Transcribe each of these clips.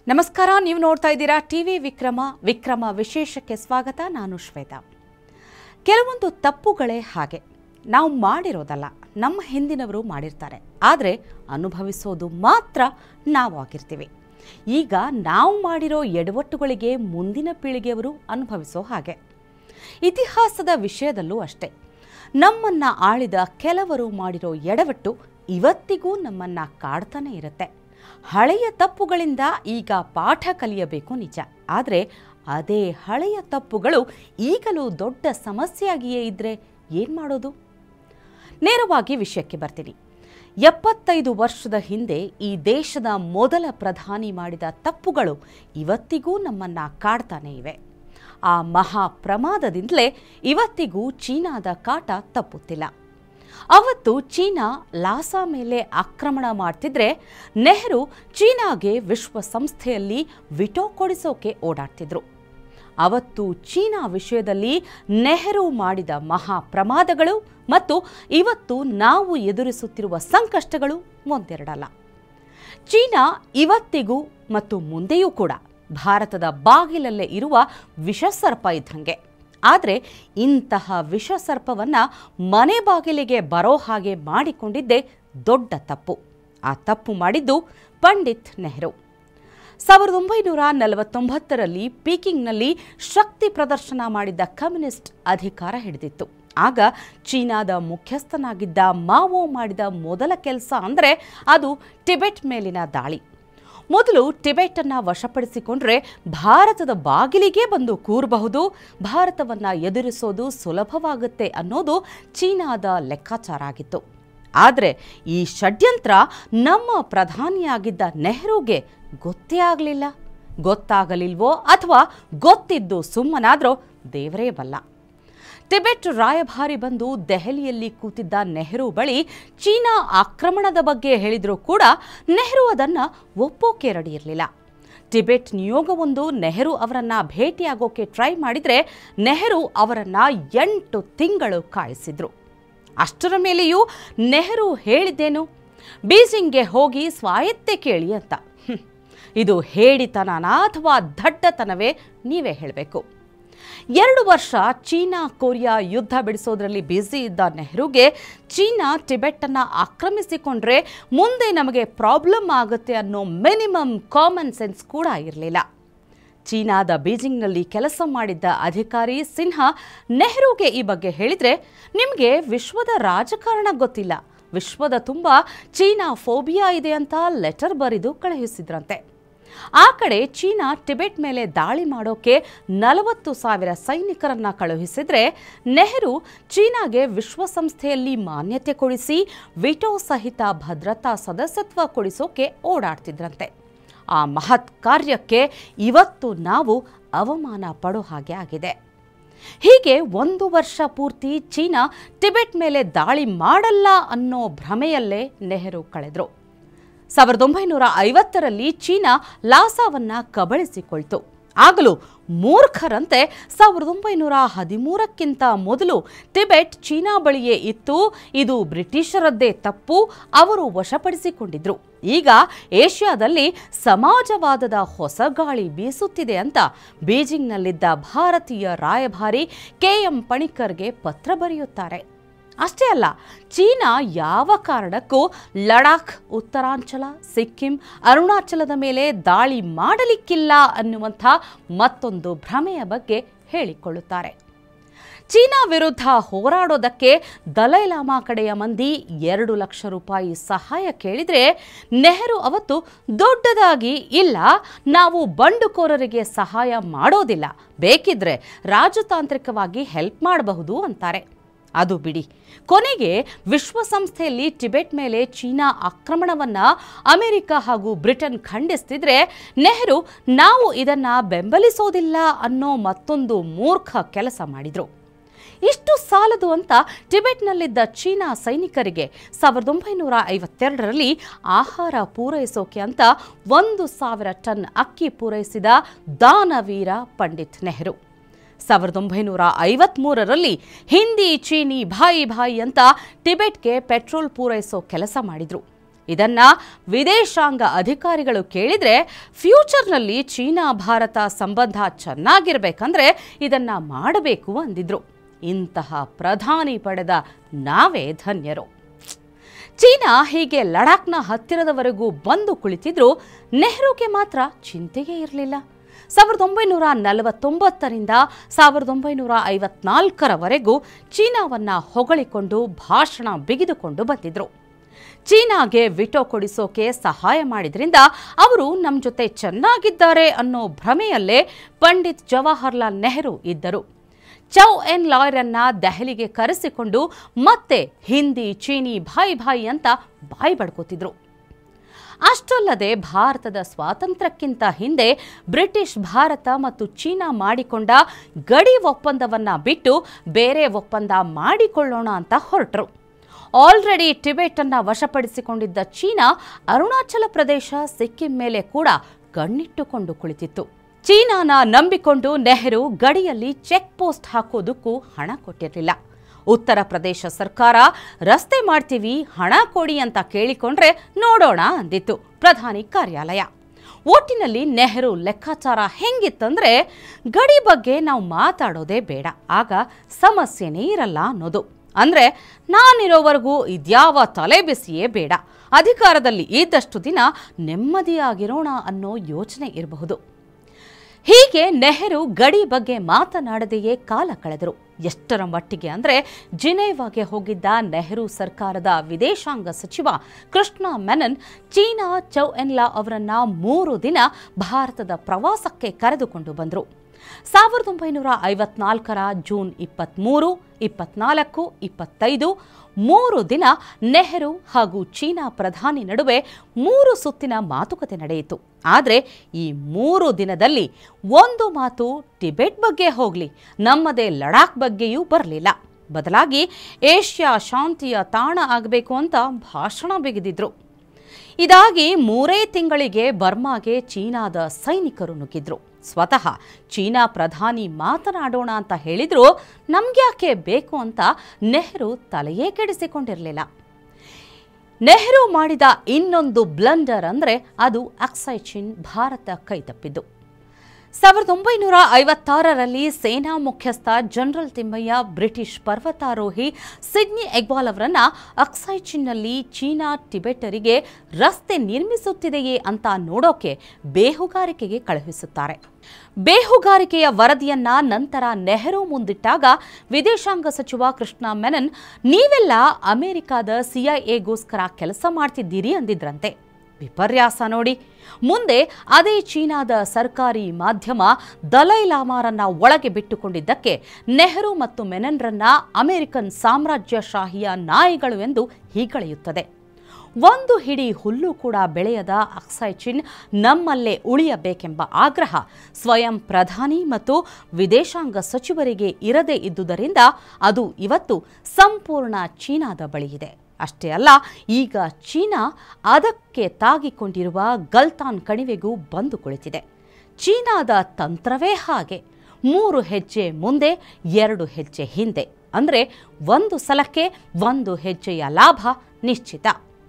ನಮಸ್ಕಾರ ನೀವು ನೋಡ್ತಾ ಇದ್ದೀರಾ ಟಿವಿ ವಿಕ್ರಮ ವಿಕ್ರಮ ವಿಶೇಷಕ್ಕೆ ಸ್ವಾಗತ ನಾನು ಶ್ವೇತಾ ಕೆಲವೊಂದು ತಪ್ಪುಗಳೇ ಹಾಗೆ ನಾವು ಮಾಡಿರೋದಲ್ಲ ನಮ್ಮ ಹಿಂದಿನವರು ಮಾಡಿರ್ತಾರೆ ಆದರೆ ಅನುಭವಿಸೋದು ಮಾತ್ರ ನಾವು ಆಗಿರ್ತೀವಿ ಈಗ ನಾವು ಮಾಡಿರೋ ಎಡವಟ್ಟುಗಳಿಗೆ ಮುಂದಿನ ಪೀಳಿಗೆಯವರು ಅನುಭವಿಸೋ ಹಾಗೆ ಇತಿಹಾಸದ ವಿಷಯದಲ್ಲೂ ಅಷ್ಟೇ ನಮ್ಮನ್ನ ಆಳಿದ ಕೆಲವರು ಮಾಡಿರೋ ಎಡವಟ್ಟು ಇವತ್ತಿಗೂ ನಮ್ಮನ್ನ ಕಾಡ್ತಾನೆ ಇರುತ್ತೆ ಹಳೆಯ ತಪ್ಪುಗಳಿಂದ ಈಗ ಪಾಠ ಕಲಿಯಬೇಕು ನಿಜ ಆದರೆ ಅದೇ ಹಳೆಯ ತಪ್ಪುಗಳು ಈಗಲೂ ದೊಡ್ಡ ಸಮಸ್ಯೆಯಾಗಿಯೇ ಇದ್ರೆ ಏನು ಮಾಡೋದು ನೇರವಾಗಿ ವಿಷಯಕ್ಕೆ ಬರ್ತೀನಿ ಎಪ್ಪತ್ತೈದು ವರ್ಷದ ಹಿಂದೆ ಈ ದೇಶದ ಮೊದಲ ಪ್ರಧಾನಿ ಮಾಡಿದ ತಪ್ಪುಗಳು ಇವತ್ತಿಗೂ ನಮ್ಮನ್ನ ಕಾಡ್ತಾನೆ ಇವೆ ಆ ಮಹಾ ಪ್ರಮಾದದಿಂದಲೇ ಇವತ್ತಿಗೂ ಚೀನಾದ ಕಾಟ ತಪ್ಪುತ್ತಿಲ್ಲ ಅವತ್ತು ಚೀನಾ ಲಾಸಾ ಮೇಲೆ ಆಕ್ರಮಣ ಮಾಡ್ತಿದ್ರೆ ನೆಹರು ಚೀನಾಗೆ ವಿಶ್ವಸಂಸ್ಥೆಯಲ್ಲಿ ವಿಟೋ ಕೊಡಿಸೋಕೆ ಓಡಾಡ್ತಿದ್ರು ಅವತ್ತು ಚೀನಾ ವಿಷಯದಲ್ಲಿ ನೆಹರು ಮಾಡಿದ ಮಹಾ ಪ್ರಮಾದಗಳು ಮತ್ತು ಇವತ್ತು ನಾವು ಎದುರಿಸುತ್ತಿರುವ ಸಂಕಷ್ಟಗಳು ಒಂದೆರಡಲ್ಲ ಚೀನಾ ಇವತ್ತಿಗೂ ಮತ್ತು ಮುಂದೆಯೂ ಕೂಡ ಭಾರತದ ಬಾಗಿಲಲ್ಲೇ ಇರುವ ವಿಷಸರ್ಪ ಇದ್ದಂಗೆ ಆದರೆ ಇಂತಹ ವಿಷಸರ್ಪವನ್ನು ಮನೆ ಬಾಗಿಲಿಗೆ ಬರೋ ಹಾಗೆ ಮಾಡಿಕೊಂಡಿದ್ದೇ ದೊಡ್ಡ ತಪ್ಪು ಆ ತಪ್ಪು ಮಾಡಿದ್ದು ಪಂಡಿತ್ ನೆಹರು ಸಾವಿರದ ಒಂಬೈನೂರ ನಲವತ್ತೊಂಬತ್ತರಲ್ಲಿ ಪೀಕಿಂಗ್ನಲ್ಲಿ ಶಕ್ತಿ ಪ್ರದರ್ಶನ ಮಾಡಿದ್ದ ಕಮ್ಯುನಿಸ್ಟ್ ಅಧಿಕಾರ ಹಿಡಿದಿತ್ತು ಆಗ ಚೀನಾದ ಮುಖ್ಯಸ್ಥನಾಗಿದ್ದ ಮಾವೋ ಮಾಡಿದ ಮೊದಲ ಕೆಲಸ ಅಂದರೆ ಅದು ಟಿಬೆಟ್ ಮೇಲಿನ ದಾಳಿ ಮೊದಲು ಟಿಬೆಟನ್ನು ವಶಪಡಿಸಿಕೊಂಡ್ರೆ ಭಾರತದ ಬಾಗಿಲಿಗೆ ಬಂದು ಕೂರಬಹುದು ಭಾರತವನ್ನು ಎದುರಿಸೋದು ಸುಲಭವಾಗುತ್ತೆ ಅನ್ನೋದು ಚೀನಾದ ಲೆಕ್ಕಾಚಾರ ಆಗಿತ್ತು ಆದರೆ ಈ ಷಡ್ಯಂತ್ರ ನಮ್ಮ ಪ್ರಧಾನಿಯಾಗಿದ್ದ ನೆಹರುಗೆ ಗೊತ್ತೇ ಆಗಲಿಲ್ಲ ಗೊತ್ತಾಗಲಿಲ್ವೋ ಅಥವಾ ಗೊತ್ತಿದ್ದು ಸುಮ್ಮನಾದ್ರೋ ದೇವರೇ ಬಲ್ಲ ಟಿಬೆಟ್ ರಾಯಭಾರಿ ಬಂದು ದೆಹಲಿಯಲ್ಲಿ ಕೂತಿದ್ದ ನೆಹರು ಬಳಿ ಚೀನಾ ಆಕ್ರಮಣದ ಬಗ್ಗೆ ಹೇಳಿದರೂ ಕೂಡ ನೆಹರು ಅದನ್ನು ಒಪ್ಪೋಕೆ ರೆಡಿ ಇರಲಿಲ್ಲ ಟಿಬೆಟ್ ನಿಯೋಗವೊಂದು ನೆಹರು ಅವರನ್ನ ಭೇಟಿಯಾಗೋಕೆ ಟ್ರೈ ಮಾಡಿದರೆ ನೆಹರು ಅವರನ್ನ ಎಂಟು ತಿಂಗಳು ಕಾಯಿಸಿದ್ರು ಅಷ್ಟರ ಮೇಲೆಯೂ ನೆಹರು ಹೇಳಿದ್ದೇನು ಬೀಜಿಂಗ್ಗೆ ಹೋಗಿ ಸ್ವಾಯತ್ತೆ ಕೇಳಿ ಅಂತ ಹ್ಮ್. ಇದು ಹೇಡಿತನನಾ ಅಥವಾ ದಡ್ಡತನವೇ ನೀವೇ ಹೇಳಬೇಕು ಎರಡು ವರ್ಷ ಚೀನಾ ಕೊರಿಯಾ ಯುದ್ಧ ಬಿಡಿಸೋದ್ರಲ್ಲಿ ಬ್ಯುಸಿ ಇದ್ದ ನೆಹರುಗೆ ಚೀನಾ ಟಿಬೆಟ್ಟನ್ನು ಆಕ್ರಮಿಸಿಕೊಂಡ್ರೆ ಮುಂದೆ ನಮಗೆ ಪ್ರಾಬ್ಲಮ್ ಆಗುತ್ತೆ ಅನ್ನೋ ಮಿನಿಮಮ್ ಕಾಮನ್ ಸೆನ್ಸ್ ಕೂಡ ಇರಲಿಲ್ಲ ಚೀನಾದ ಬೀಜಿಂಗ್ನಲ್ಲಿ ಕೆಲಸ ಮಾಡಿದ್ದ ಅಧಿಕಾರಿ ಸಿನ್ಹಾ ನೆಹರುಗೆ ಈ ಬಗ್ಗೆ ಹೇಳಿದರೆ ನಿಮಗೆ ವಿಶ್ವದ ರಾಜಕಾರಣ ಗೊತ್ತಿಲ್ಲ ವಿಶ್ವದ ತುಂಬ ಚೀನಾ ಫೋಬಿಯಾ ಇದೆ ಅಂತ ಲೆಟರ್ ಬರೆದು ಕಳುಹಿಸಿದ್ರಂತೆ ಆ ಕಡೆ ಚೀನಾ ಟಿಬೆಟ್ ಮೇಲೆ ದಾಳಿ ಮಾಡೋಕೆ ನಲವತ್ತು ಸಾವಿರ ಸೈನಿಕರನ್ನ ಕಳುಹಿಸಿದ್ರೆ ನೆಹರು ಚೀನಾಗೆ ವಿಶ್ವಸಂಸ್ಥೆಯಲ್ಲಿ ಮಾನ್ಯತೆ ಕೊಡಿಸಿ ವಿಟೋ ಸಹಿತ ಭದ್ರತಾ ಸದಸ್ಯತ್ವ ಕೊಡಿಸೋಕೆ ಓಡಾಡ್ತಿದ್ರಂತೆ ಆ ಮಹತ್ ಕಾರ್ಯಕ್ಕೆ ಇವತ್ತು ನಾವು ಅವಮಾನ ಪಡೋ ಹಾಗೆ ಆಗಿದೆ ಹೀಗೆ ಒಂದು ವರ್ಷ ಪೂರ್ತಿ ಚೀನಾ ಟಿಬೆಟ್ ಮೇಲೆ ದಾಳಿ ಮಾಡಲ್ಲ ಅನ್ನೋ ಭ್ರಮೆಯಲ್ಲೇ ನೆಹರು ಕಳೆದ್ರು ಸಾವಿರದ ಒಂಬೈನೂರ ಐವತ್ತರಲ್ಲಿ ಚೀನಾ ಲಾಸಾವನ್ನ ಕಬಳಿಸಿಕೊಳ್ತು ಆಗಲೂ ಮೂರ್ಖರಂತೆ ಸಾವಿರದ ಒಂಬೈನೂರ ಹದಿಮೂರಕ್ಕಿಂತ ಮೊದಲು ಟಿಬೆಟ್ ಚೀನಾ ಬಳಿಯೇ ಇತ್ತು ಇದು ಬ್ರಿಟಿಷರದ್ದೇ ತಪ್ಪು ಅವರು ವಶಪಡಿಸಿಕೊಂಡಿದ್ರು ಈಗ ಏಷ್ಯಾದಲ್ಲಿ ಸಮಾಜವಾದದ ಹೊಸ ಗಾಳಿ ಬೀಸುತ್ತಿದೆ ಅಂತ ಬೀಜಿಂಗ್ನಲ್ಲಿದ್ದ ಭಾರತೀಯ ರಾಯಭಾರಿ ಕೆಎಂ ಪಣಿಕರ್ಗೆ ಪತ್ರ ಬರೆಯುತ್ತಾರೆ ಅಷ್ಟೇ ಅಲ್ಲ ಚೀನಾ ಯಾವ ಕಾರಣಕ್ಕೂ ಲಡಾಖ್ ಉತ್ತರಾಂಚಲ ಸಿಕ್ಕಿಂ ಅರುಣಾಚಲದ ಮೇಲೆ ದಾಳಿ ಮಾಡಲಿಕ್ಕಿಲ್ಲ ಅನ್ನುವಂಥ ಮತ್ತೊಂದು ಭ್ರಮೆಯ ಬಗ್ಗೆ ಹೇಳಿಕೊಳ್ಳುತ್ತಾರೆ ಚೀನಾ ವಿರುದ್ಧ ಹೋರಾಡೋದಕ್ಕೆ ದಲೈಲಾಮಾ ಕಡೆಯ ಮಂದಿ ಎರಡು ಲಕ್ಷ ರೂಪಾಯಿ ಸಹಾಯ ಕೇಳಿದರೆ ನೆಹರು ಅವತ್ತು ದೊಡ್ಡದಾಗಿ ಇಲ್ಲ ನಾವು ಬಂಡುಕೋರರಿಗೆ ಸಹಾಯ ಮಾಡೋದಿಲ್ಲ ಬೇಕಿದ್ರೆ ರಾಜತಾಂತ್ರಿಕವಾಗಿ ಹೆಲ್ಪ್ ಮಾಡಬಹುದು ಅಂತಾರೆ ಅದು ಬಿಡಿ ಕೊನೆಗೆ ವಿಶ್ವಸಂಸ್ಥೆಯಲ್ಲಿ ಟಿಬೆಟ್ ಮೇಲೆ ಚೀನಾ ಆಕ್ರಮಣವನ್ನ ಅಮೆರಿಕ ಹಾಗೂ ಬ್ರಿಟನ್ ಖಂಡಿಸ್ತಿದ್ರೆ ನೆಹರು ನಾವು ಇದನ್ನ ಬೆಂಬಲಿಸೋದಿಲ್ಲ ಅನ್ನೋ ಮತ್ತೊಂದು ಮೂರ್ಖ ಕೆಲಸ ಮಾಡಿದ್ರು ಇಷ್ಟು ಸಾಲದು ಅಂತ ಟಿಬೆಟ್ನಲ್ಲಿದ್ದ ಚೀನಾ ಸೈನಿಕರಿಗೆ ಸಾವಿರದ ಒಂಬೈನೂರ ಐವತ್ತೆರಡರಲ್ಲಿ ಆಹಾರ ಪೂರೈಸೋಕೆ ಅಂತ ಒಂದು ಸಾವಿರ ಟನ್ ಅಕ್ಕಿ ಪೂರೈಸಿದ ದಾನವೀರ ಪಂಡಿತ್ ನೆಹರು ಸಾವಿರದ ಒಂಬೈನೂರ ಐವತ್ಮೂರರಲ್ಲಿ ಹಿಂದಿ ಚೀನಿ ಭಾಯಿ ಭಾಯಿ ಅಂತ ಟಿಬೆಟ್ಗೆ ಪೆಟ್ರೋಲ್ ಪೂರೈಸೋ ಕೆಲಸ ಮಾಡಿದ್ರು ಇದನ್ನ ವಿದೇಶಾಂಗ ಅಧಿಕಾರಿಗಳು ಕೇಳಿದ್ರೆ ಫ್ಯೂಚರ್ನಲ್ಲಿ ಚೀನಾ ಭಾರತ ಸಂಬಂಧ ಚೆನ್ನಾಗಿರ್ಬೇಕಂದ್ರೆ ಇದನ್ನ ಮಾಡಬೇಕು ಅಂದಿದ್ರು ಇಂತಹ ಪ್ರಧಾನಿ ಪಡೆದ ನಾವೇ ಧನ್ಯರು ಚೀನಾ ಹೀಗೆ ಲಡಾಖ್ನ ಹತ್ತಿರದವರೆಗೂ ಬಂದು ಕುಳಿತಿದ್ರು ನೆಹರುಗೆ ಮಾತ್ರ ಚಿಂತೆಯೇ ಇರಲಿಲ್ಲ ಸಾವಿರದ ಒಂಬೈನೂರ ನಲವತ್ತೊಂಬತ್ತರಿಂದ ಸಾವಿರದ ಒಂಬೈನೂರ ಐವತ್ನಾಲ್ಕರವರೆಗೂ ಚೀನಾವನ್ನ ಹೊಗಳಿಕೊಂಡು ಭಾಷಣ ಬಿಗಿದುಕೊಂಡು ಬಂದಿದ್ರು ಚೀನಾಗೆ ವಿಟೋ ಕೊಡಿಸೋಕೆ ಸಹಾಯ ಮಾಡಿದ್ರಿಂದ ಅವರು ನಮ್ಮ ಜೊತೆ ಚೆನ್ನಾಗಿದ್ದಾರೆ ಅನ್ನೋ ಭ್ರಮೆಯಲ್ಲೇ ಪಂಡಿತ್ ಜವಾಹರ್ಲಾಲ್ ನೆಹರು ಇದ್ದರು ಚೌ ಎನ್ ಲಾಯರನ್ನ ದೆಹಲಿಗೆ ಕರೆಸಿಕೊಂಡು ಮತ್ತೆ ಹಿಂದಿ ಚೀನಿ ಭಾಯ್ ಭಾಯ್ ಅಂತ ಬಾಯಿ ಬಡ್ಕೋತಿದ್ರು ಅಷ್ಟಲ್ಲದೆ ಭಾರತದ ಸ್ವಾತಂತ್ರ್ಯಕ್ಕಿಂತ ಹಿಂದೆ ಬ್ರಿಟಿಷ್ ಭಾರತ ಮತ್ತು ಚೀನಾ ಮಾಡಿಕೊಂಡ ಗಡಿ ಒಪ್ಪಂದವನ್ನ ಬಿಟ್ಟು ಬೇರೆ ಒಪ್ಪಂದ ಮಾಡಿಕೊಳ್ಳೋಣ ಅಂತ ಹೊರಟರು ಆಲ್ರೆಡಿ ಟಿಬೆಟ್ ಅನ್ನ ವಶಪಡಿಸಿಕೊಂಡಿದ್ದ ಚೀನಾ ಅರುಣಾಚಲ ಪ್ರದೇಶ ಸಿಕ್ಕಿಂ ಮೇಲೆ ಕೂಡ ಕಣ್ಣಿಟ್ಟುಕೊಂಡು ಕುಳಿತಿತ್ತು ಚೀನಾನ ನಂಬಿಕೊಂಡು ನೆಹರು ಗಡಿಯಲ್ಲಿ ಚೆಕ್ ಪೋಸ್ಟ್ ಹಾಕೋದಕ್ಕೂ ಹಣ ಕೊಟ್ಟಿರಲಿಲ್ಲ ಉತ್ತರ ಪ್ರದೇಶ ಸರ್ಕಾರ ರಸ್ತೆ ಮಾಡ್ತೀವಿ ಹಣ ಕೊಡಿ ಅಂತ ಕೇಳಿಕೊಂಡ್ರೆ ನೋಡೋಣ ಅಂದಿತ್ತು ಪ್ರಧಾನಿ ಕಾರ್ಯಾಲಯ ಒಟ್ಟಿನಲ್ಲಿ ನೆಹರು ಲೆಕ್ಕಾಚಾರ ಹೆಂಗಿತ್ತಂದ್ರೆ ಗಡಿ ಬಗ್ಗೆ ನಾವು ಮಾತಾಡೋದೇ ಬೇಡ ಆಗ ಸಮಸ್ಯೆನೇ ಇರಲ್ಲ ಅನ್ನೋದು ಅಂದ್ರೆ ನಾನಿರೋವರೆಗೂ ಇದ್ಯಾವ ತಲೆ ಬಿಸಿಯೇ ಬೇಡ ಅಧಿಕಾರದಲ್ಲಿ ಇದ್ದಷ್ಟು ದಿನ ನೆಮ್ಮದಿಯಾಗಿರೋಣ ಅನ್ನೋ ಯೋಚನೆ ಇರಬಹುದು ಹೀಗೆ ನೆಹರು ಗಡಿ ಬಗ್ಗೆ ಮಾತನಾಡದೆಯೇ ಕಾಲ ಕಳೆದರು ಎಷ್ಟರ ಮಟ್ಟಿಗೆ ಅಂದರೆ ಜಿನೇವಾಗೆ ಹೋಗಿದ್ದ ನೆಹರು ಸರ್ಕಾರದ ವಿದೇಶಾಂಗ ಸಚಿವ Krishna Menon China Chou Enlai ಅವರನ್ನ ಮೂರು ದಿನ ಭಾರತದ ಪ್ರವಾಸಕ್ಕೆ ಕರೆದುಕೊಂಡು ಬಂದರು ಸಾವಿರದ ಒಂಬೈನೂರ ಐವತ್ನಾಲ್ಕರ ಜೂನ್ ಇಪ್ಪತ್ತ್ಮೂರು ಇಪ್ಪತ್ನಾಲ್ಕು ಇಪ್ಪತ್ತೈದು ಮೂರು ದಿನ ನೆಹರು ಹಾಗೂ ಚೀನಾ ಪ್ರಧಾನಿ ನಡುವೆ ಮೂರು ಸುತ್ತಿನ ಮಾತುಕತೆ ನಡೆಯಿತು ಆದರೆ ಈ ಮೂರು ದಿನದಲ್ಲಿ ಒಂದು ಮಾತು ಟಿಬೆಟ್ ಬಗ್ಗೆ ಹೋಗಲಿ ನಮ್ಮದೇ ಲಡಾಖ್ ಬಗ್ಗೆಯೂ ಬರಲಿಲ್ಲ ಬದಲಾಗಿ ಏಷ್ಯಾ ಶಾಂತಿಯ ತಾಣ ಆಗಬೇಕು ಅಂತ ಭಾಷಣ ಬಿಗಿದಿದ್ರು ಇದಾಗಿ ಮೂರೇ ತಿಂಗಳಿಗೆ ಬರ್ಮಾಗೆ ಚೀನಾದ ಸೈನಿಕರು ನುಗ್ಗಿದ್ರು ಸ್ವತಃ ಚೀನಾ ಪ್ರಧಾನಿ ಮಾತನಾಡೋಣ ಅಂತ ಹೇಳಿದ್ರು ನಮ್ಗ್ಯಾಕೆ ಬೇಕು ಅಂತ ನೆಹರು ತಲೆಯೇ ಕೆಡಿಸಿಕೊಂಡಿರಲಿಲ್ಲ ನೆಹರು ಮಾಡಿದ ಇನ್ನೊಂದು ಬ್ಲಂಡರ್ ಅಂದರೆ ಅದು ಅಕ್ಸೈಚಿನ್ ಭಾರತ ಕೈತಪ್ಪಿದ್ದು ಸಾವಿರದ ಒಂಬೈನೂರ ಐವತ್ತಾರರಲ್ಲಿ ಸೇನಾ ಮುಖ್ಯಸ್ಥ ಜನರಲ್ ತಿಮ್ಮಯ್ಯ ಬ್ರಿಟಿಷ್ ಪರ್ವತಾರೋಹಿ ಸಿಡ್ನಿ ಎಗ್ವಾಲ್ ಅವರನ್ನ ಅಕ್ಸೈಚಿನ್ನಲ್ಲಿ ಚೀನಾ ಟಿಬೆಟರಿಗೆ ರಸ್ತೆ ನಿರ್ಮಿಸುತ್ತಿದೆಯೇ ಅಂತ ನೋಡೋಕೆ ಬೇಹುಗಾರಿಕೆಗೆ ಕಳುಹಿಸುತ್ತಾರೆ ಬೇಹುಗಾರಿಕೆಯ ವರದಿಯನ್ನ ನಂತರ ನೆಹರು ಮುಂದಿಟ್ಟಾಗ ವಿದೇಶಾಂಗ ಸಚಿವ ಕೃಷ್ಣ ಮೆನನ್ ನೀವೆಲ್ಲ ಅಮೆರಿಕಾದ ಸಿಐಎಗೋಸ್ಕರ ಕೆಲಸ ಮಾಡ್ತಿದ್ದೀರಿ ಅಂದಿದ್ರಂತೆ ವಿಪರ್ಯಾಸ ನೋಡಿ ಮುಂದೆ ಅದೇ ಚೀನಾದ ಸರ್ಕಾರಿ ಮಾಧ್ಯಮ ದಲೈ ಲಾಮಾರನ್ನ ಒಳಗೆ ಬಿಟ್ಟುಕೊಂಡಿದ್ದಕ್ಕೆ ನೆಹರು ಮತ್ತು ಮೆನನ್ರನ್ನ ಅಮೆರಿಕನ್ ಸಾಮ್ರಾಜ್ಯಶಾಹಿಯ ನಾಯಿಗಳು ಎಂದು ಹೀಗಳೆಯುತ್ತದೆ ಒಂದು ಹಿಡಿ ಹುಲ್ಲು ಕೂಡ ಬೆಳೆಯದ ಅಕ್ಸೈಚಿನ್ ನಮ್ಮಲ್ಲೇ ಉಳಿಯಬೇಕೆಂಬ ಆಗ್ರಹ ಸ್ವಯಂ ಪ್ರಧಾನಿ ಮತ್ತು ವಿದೇಶಾಂಗ ಸಚಿವರಿಗೆ ಇರದೇ ಇದ್ದುದರಿಂದ ಅದು ಇವತ್ತು ಸಂಪೂರ್ಣ ಚೀನಾದ ಬಳಿಯಿದೆ ಅಷ್ಟೇ ಅಲ್ಲ ಈಗ ಚೀನಾ ಅದಕ್ಕೆ ತಾಗಿಕೊಂಡಿರುವ ಗಲ್ತಾನ್ ಕಣಿವೆಗೂ ಬಂದು ಕುಳಿತಿದೆ ಚೀನಾದ ತಂತ್ರವೇ ಹಾಗೆ ಮೂರು ಹೆಜ್ಜೆ ಮುಂದೆ ಎರಡು ಹೆಜ್ಜೆ ಹಿಂದೆ ಅಂದರೆ ಒಂದು ಸಲಕ್ಕೆ ಒಂದು ಹೆಜ್ಜೆಯ ಲಾಭ ನಿಶ್ಚಿತ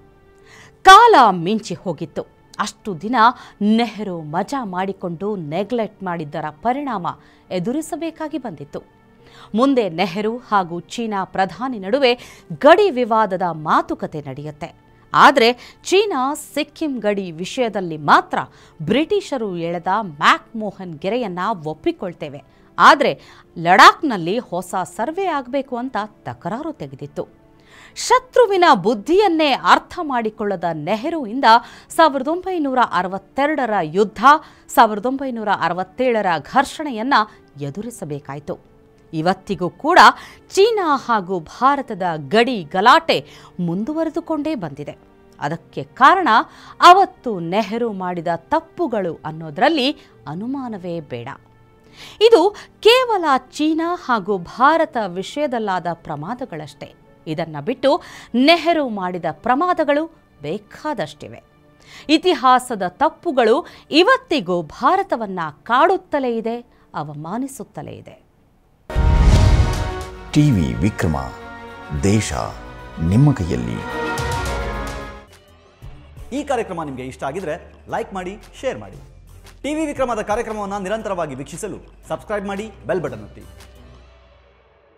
ಕಾಲ ಮಿಂಚಿ ಹೋಗಿತ್ತು ಅಷ್ಟು ದಿನ ನೆಹರು ಮಜಾ ಮಾಡಿಕೊಂಡು ನೆಗ್ಲೆಕ್ಟ್ ಮಾಡಿದ್ದರ ಪರಿಣಾಮ ಎದುರಿಸಬೇಕಾಗಿ ಬಂದಿತ್ತು ಮುಂದೆ ನೆಹರು ಹಾಗೂ ಚೀನಾ ಪ್ರಧಾನಿ ನಡುವೆ ಗಡಿ ವಿವಾದದ ಮಾತುಕತೆ ನಡೆಯುತ್ತೆ ಆದರೆ ಚೀನಾ ಸಿಕ್ಕಿಂ ಗಡಿ ವಿಷಯದಲ್ಲಿ ಮಾತ್ರ ಬ್ರಿಟಿಷರು ಎಳೆದ ಮ್ಯಾಕ್ ಮೋಹನ್ ಗೆರೆಯನ್ನ ಒಪ್ಪಿಕೊಳ್ತೇವೆ ಆದರೆ ಲಡಾಖ್ನಲ್ಲಿ ಹೊಸ ಸರ್ವೆ ಆಗಬೇಕು ಅಂತ ತಕರಾರು ತೆಗೆದಿತ್ತು ಶತ್ರುವಿನ ಬುದ್ಧಿಯನ್ನೇ ಅರ್ಥ ಮಾಡಿಕೊಳ್ಳದ ನೆಹರುವಿಂದ ಸಾವಿರದ ಒಂಬೈನೂರ ಅರವತ್ತೆರಡರ ಯುದ್ಧ ಸಾವಿರದ ಒಂಬೈನೂರ ಅರವತ್ತೇಳರ ಘರ್ಷಣೆಯನ್ನ ಎದುರಿಸಬೇಕಾಯಿತು ಇವತ್ತಿಗೂ ಕೂಡ ಚೀನಾ ಹಾಗೂ ಭಾರತದ ಗಡಿ ಗಲಾಟೆ ಮುಂದುವರೆದುಕೊಂಡೇ ಬಂದಿದೆ ಅದಕ್ಕೆ ಕಾರಣ ಅವತ್ತು ನೆಹರು ಮಾಡಿದ ತಪ್ಪುಗಳು ಅನ್ನೋದರಲ್ಲಿ ಅನುಮಾನವೇ ಬೇಡ ಇದು ಕೇವಲ ಚೀನಾ ಹಾಗೂ ಭಾರತ ವಿಷಯದಲ್ಲಾದ ಪ್ರಮಾದಗಳಷ್ಟೇ ಇದನ್ನ ಬಿಟ್ಟು ನೆಹರು ಮಾಡಿದ ಪ್ರಮಾದಗಳು ಬೇಕಾದಷ್ಟಿವೆ ಇತಿಹಾಸದ ತಪ್ಪುಗಳು ಇವತ್ತಿಗೂ ಭಾರತವನ್ನ ಕಾಡುತ್ತಲೇ ಇದೆ ಅವಮಾನಿಸುತ್ತಲೇ ಇದೆ ಟಿವಿ ವಿಕ್ರಮ ದೇಶ ನಿಮ್ಮ ಕೈಯಲ್ಲಿ ಈ ಕಾರ್ಯಕ್ರಮ ನಿಮಗೆ ಇಷ್ಟ ಆಗಿದ್ರೆ ಲೈಕ್ ಮಾಡಿ ಶೇರ್ ಮಾಡಿ ಟಿವಿ ವಿಕ್ರಮದ ಕಾರ್ಯಕ್ರಮವನ್ನು ನಿರಂತರವಾಗಿ ವೀಕ್ಷಿಸಲು ಸಬ್ಸ್ಕ್ರೈಬ್ ಮಾಡಿ ಬೆಲ್ ಬಟನ್ ಒತ್ತಿ